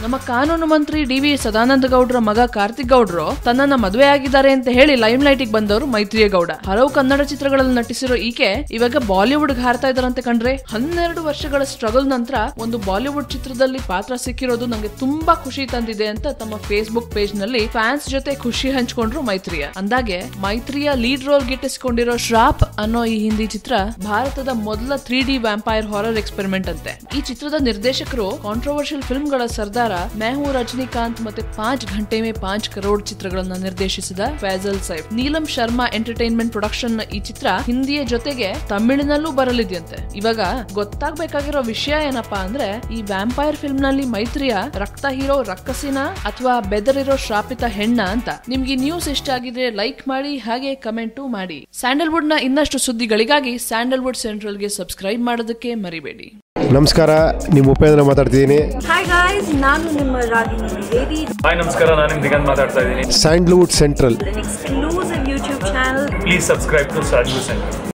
ನಮ್ಮ ಕಾನೂನು ಮಂತ್ರಿ ಡಿ ವಿ ಸದಾನಂದ ಗೌಡ್ರ ಮಗ ಕಾರ್ತಿಕ್ ಗೌಡ್ರು ತನ್ನನ್ನ ಮದುವೆ ಆಗಿದ್ದಾರೆ ಅಂತ ಹೇಳಿ ಲೈಮ್ ಲೈಟ್ ಬಂದವರು ಮೈತ್ರಿಯ ಗೌಡ ಹಲವು ಕನ್ನಡ ಚಿತ್ರಗಳಲ್ಲಿ ನಟಿಸಿರೋ ಈಕೆ ಇವಾಗ ಬಾಲಿವುಡ್ ಹಾರ್ತಾ ಇದಾರಂತೆ ಕಂಡ್ರೆ ಹನ್ನೆರಡು ವರ್ಷಗಳ ಸ್ಟ್ರಗಲ್ ನಂತರ ಒಂದು ಬಾಲಿವುಡ್ ಚಿತ್ರದಲ್ಲಿ ಪಾತ್ರ ಸಿಕ್ಕಿರೋದು ನಂಗೆ ತುಂಬಾ ಖುಷಿ ತಂದಿದೆ ಅಂತ ತಮ್ಮ ಫೇಸ್ಬುಕ್ ಪೇಜ್ ನಲ್ಲಿ ಫ್ಯಾನ್ಸ್ ಜೊತೆ ಖುಷಿ ಹಂಚ್ಕೊಂಡ್ರು ಮೈತ್ರಿಯ ಅಂದಾಗೆ ಮೈತ್ರಿಯ ಲೀಡ್ ರೋಲ್ ಗಿಟ್ಟಿಸಿಕೊಂಡಿರೋ ಶ್ರಾಪ್ ಅನ್ನೋ ಈ ಹಿಂದಿ ಚಿತ್ರ ಭಾರತದ ಮೊದಲ three D vampire horror experiment ಅಂತೆ ಈ ಚಿತ್ರದ ನಿರ್ದೇಶಕರು ಕಾಂಟ್ರವರ್ಷಿಯಲ್ ಫಿಲ್ಮ್ ಗಳ ಸರ್ದಾರ ಮೆಹೂ ರಜನಿಕಾಂತ್ ಮತ್ತೆ ಪಾಂಚ್ ಘಂಟೆ ಮೇ ಪಾಂಚ್ ಕರೋಡ್ ಚಿತ್ರಗಳನ್ನ ನಿರ್ದೇಶಿಸಿದ ಫೈಜಲ್ ಸೈಫ್ ನೀಲಂ ಶರ್ಮಾ ಎಂಟರ್ಟೈನ್ಮೆಂಟ್ ಪ್ರೊಡಕ್ಷನ್ ನ ಈ ಚಿತ್ರ ಹಿಂದಿಯ ಜೊತೆಗೆ ತಮಿಳಿನಲ್ಲೂ ಬರಲಿದೆಯಂತೆ ಇವಾಗ ಗೊತ್ತಾಗ್ಬೇಕಾಗಿರೋ ವಿಷಯ ಏನಪ್ಪಾ ಅಂದ್ರೆ ಈ ವ್ಯಾಂಪೈರ್ ಫಿಲ್ಮ್ ನಲ್ಲಿ ಮೈತ್ರಿಯ ರಕ್ತ ಹೀರೋ ರಕ್ಕಸಿನ ಅಥವಾ ಬೆದರಿರೋ ಶ್ರಾಪಿತ ಹೆಣ್ಣ ಅಂತ ನಿಮ್ಗೆ ಈ ನ್ಯೂಸ್ ಇಷ್ಟ ಆಗಿದ್ರೆ ಲೈಕ್ ಮಾಡಿ ಹಾಗೆ ಕಮೆಂಟು ಮಾಡಿ ಸ್ಯಾಂಡಲ್ವುಡ್ ನ ಇನ್ನಷ್ಟು ಸುದ್ದಿಗಳಿಗಾಗಿ ಸ್ಯಾಂಡಲ್ವುಡ್ ಸೆಂಟ್ರಲ್ ಗೆ ಸಬ್ಸ್ಕ್ರೈಬ್ ಮಾಡೋದಕ್ಕೆ ಮರಿಬೇಡಿ ನಮಸ್ಕಾರ ನಿಮ್ಮ ಉಪೇಂದ್ರ ಮಾತಾಡ್ತಿದ್ದೀನಿ ಹಾಯ್ ಗಾಯ್ಸ್ ನಾನು ನಿಮ್ಮ ರಾಗಿಣಿ ದ್ವಿವೇದಿ ಹಾಯ್ ನಮಸ್ಕಾರ ನಾನು ನಿಮ್ ದಿಗಂತ್ ಮಾತಾಡ್ತಾ ಇದ್ದೀನಿ Sandalwood central an exclusive YouTube channel please subscribe to start centre